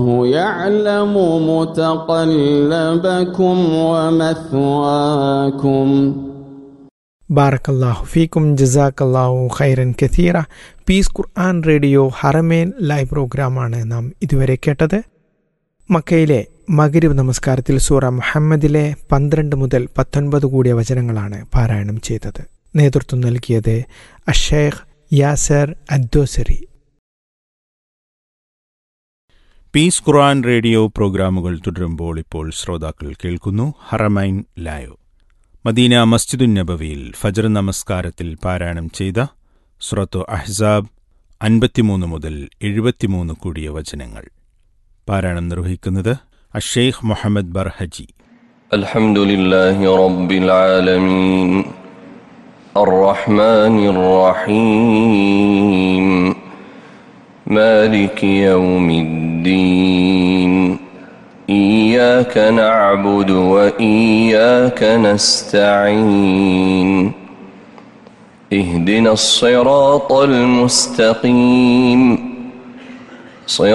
يعلم متقلبكم ومثواكم ബാറക്കല്ലാഹു ഫീക്കും ജസാക്കല്ലാഹു ഖൈറൻ കഥീറ പീസ് ഖുർആൻ റേഡിയോ ഹറമേൻ ലൈവ് പ്രോഗ്രാമാണ് നാം ഇതുവരെ കേട്ടത് മക്കയിലെ മകരിവ് നമസ്കാരത്തിൽ സൂറ മുഹമ്മദിലെ പന്ത്രണ്ട് മുതൽ പത്തൊൻപത് കൂടിയ വചനങ്ങളാണ് പാരായണം ചെയ്തത് നേതൃത്വം നൽകിയത് അഷേഖ് യാസർ അദ്ദോസരി പീസ് ഖുർആൻ റേഡിയോ പ്രോഗ്രാമുകൾ തുടരുമ്പോൾ ഇപ്പോൾ ശ്രോതാക്കൾ കേൾക്കുന്നു ഹറമൈൻ ലൈവ് മദീന മസ്ജിദുൻ നബവിയിൽ ഫജർ നമസ്കാരത്തിൽ പാരായണം ചെയ്ത സുറത്തു അഹ്സാബ് അൻപത്തിമൂന്ന് മുതൽ എഴുപത്തിമൂന്ന് കൂടിയ വചനങ്ങൾ പാരായണം നിർവഹിക്കുന്നത് അഷേഖ് മുഹമ്മദ് ബർഹജി الحمد لله رب العالمين الرحمن الرحيم مالك يوم الدين إياك نعبد وإياك نستعين اهدنا الصراط المستقيم